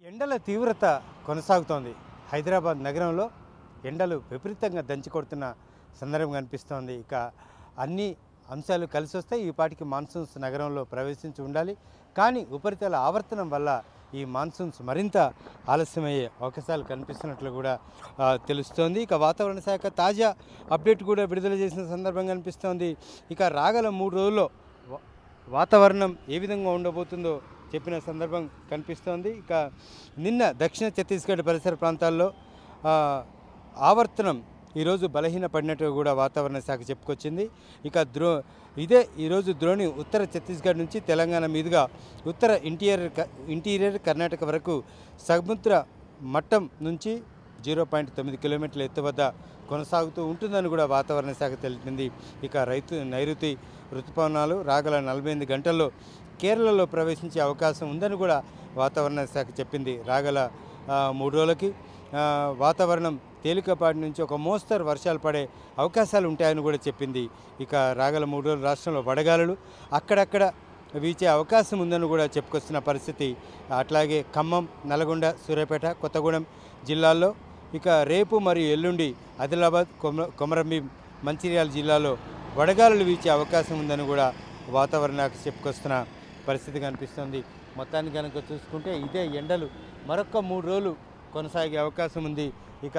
ఎండల తీవ్రత కొనసాగుతోంది హైదరాబాద్ నగరంలో ఎండలు విపరీతంగా దంచి కొడుతున్న సందర్భం కనిపిస్తోంది ఇక అన్ని అంశాలు కలిసి వస్తే ఈ పాటికి మాన్సూన్స్ నగరంలో ప్రవేశించి ఉండాలి కానీ ఉపరితల ఆవర్తనం వల్ల ఈ మాన్సూన్స్ మరింత ఆలస్యమయ్యే అవకాశాలు కనిపిస్తున్నట్లు కూడా ఆ, తెలుస్తోంది ఇక వాతావరణ శాఖ తాజా అప్డేట్ కూడా విడుదల చేసిన సందర్భం కనిపిస్తోంది ఇక రాగల మూడు రోజుల్లో వా- వాతావరణం ఏ విధంగా ఉండబోతుందో చెప్పిన సందర్భం కనిపిస్తోంది ఇక నిన్న దక్షిణ ఛత్తీస్గఢ్ పరిసర ప్రాంతాల్లో ఆ, ఆవర్తనం ఈరోజు బలహీన పడినట్టు కూడా వాతావరణ శాఖ చెప్పుకొచ్చింది ఇక ద్రో ఇదే ఈరోజు ద్రోణి ఉత్తర ఛత్తీస్గఢ్ నుంచి తెలంగాణ మీదుగా ఉత్తర ఇంటీరియర్ క- ఇంటీరియర్ కర్ణాటక వరకు సముద్ర మట్టం నుంచి జీరో పాయింట్ తొమ్మిది కిలోమీటర్ల ఎత్తు వద్ద కొనసాగుతూ ఉంటుందని కూడా వాతావరణ శాఖ తెలిపింది ఇక రైతు నైరుతి ఋతుపవనాలు రాగల నలభై ఎనిమిది గంటల్లో కేరళలో ప్రవేశించే అవకాశం ఉందని కూడా వాతావరణ శాఖ చెప్పింది రాగల ఆ, మూడు రోజులకి ఆ, వాతావరణం తేలికపాటి నుంచి ఒక మోస్తరు వర్షాలు పడే అవకాశాలు ఉంటాయని కూడా చెప్పింది ఇక రాగల మూడు రోజులు రాష్ట్రంలో వడగాలులు అక్కడక్కడ వీచే అవకాశం ఉందని కూడా చెప్పుకొస్తున్న పరిస్థితి అట్లాగే ఖమ్మం నల్గొండ సూర్యాపేట కొత్తగూడెం జిల్లాల్లో ఇక రేపు మరియు ఎల్లుండి ఆదిలాబాద్ కొమ కొమరంభీం మంచిర్యాల జిల్లాలో వడగాలులు వీచే అవకాశం ఉందని కూడా వాతావరణ చెప్పుకొస్తున్న పరిస్థితి కనిపిస్తుంది మొత్తానికి కనుక చూసుకుంటే ఇదే ఎండలు మరొక మూడు రోజులు కొనసాగే అవకాశం ఉంది ఇక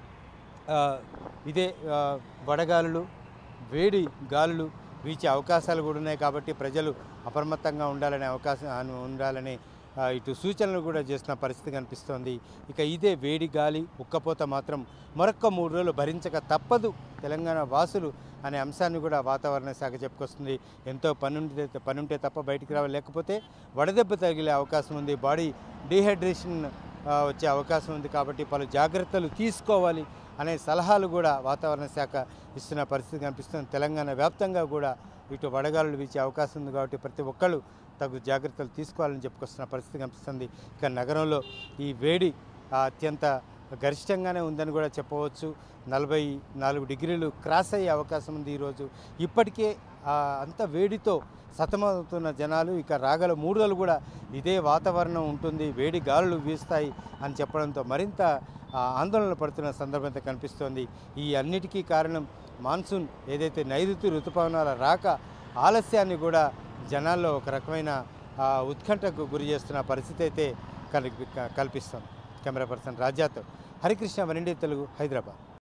ఆ, ఇదే ఆ, వడగాలులు వేడి గాలులు వీచే అవకాశాలు కూడా ఉన్నాయి కాబట్టి ప్రజలు అప్రమత్తంగా ఉండాలనే అవకాశం అను- ఉండాలనే ఆ, ఇటు సూచనలు కూడా చేస్తున్న పరిస్థితి కనిపిస్తోంది ఇక ఇదే వేడి గాలి ఉక్కపోత మాత్రం మరొక్క మూడు రోజులు భరించక తప్పదు తెలంగాణ వాసులు అనే అంశాన్ని కూడా వాతావరణ శాఖ చెప్పుకొస్తుంది ఎంతో పనుంటే పనుంటే తప్ప బయటికి రావాలి లేకపోతే వడదెబ్బ తగిలే అవకాశం ఉంది బాడీ డీహైడ్రేషన్ ఆ, వచ్చే అవకాశం ఉంది కాబట్టి పలు జాగ్రత్తలు తీసుకోవాలి అనే సలహాలు కూడా వాతావరణ శాఖ ఇస్తున్న పరిస్థితి కనిపిస్తుంది తెలంగాణ వ్యాప్తంగా కూడా ఇటు వడగాలులు వీచే అవకాశం ఉంది కాబట్టి ప్రతి ఒక్కళ్ళు తగు జాగ్రత్తలు తీసుకోవాలని చెప్పుకొస్తున్న పరిస్థితి కనిపిస్తుంది ఇక నగరంలో ఈ వేడి ఆ, అత్యంత గరిష్టంగానే ఉందని కూడా చెప్పవచ్చు నలభై నాలుగు డిగ్రీలు క్రాస్ అయ్యే అవకాశం ఉంది ఈరోజు ఇప్పటికే ఆ, అంత వేడితో సతమవుతున్న జనాలు ఇక రాగల మూడు రోజులు కూడా ఇదే వాతావరణం ఉంటుంది వేడి గాలులు వీస్తాయి అని చెప్పడంతో మరింత ఆ, ఆందోళన పడుతున్న సందర్భం అయితే కనిపిస్తోంది ఈ అన్నిటికీ కారణం మాన్సూన్ ఏదైతే నైరుతి ఋతుపవనాల రాక ఆలస్యాన్ని కూడా జనాల్లో ఒక రకమైన ఆ, ఉత్కంఠకు గురి చేస్తున్న పరిస్థితి అయితే కల్పి కల్పిస్తోంది కెమెరా పర్సన్ రాజాతో హరికృష్ణ వనిండి తెలుగు హైదరాబాద్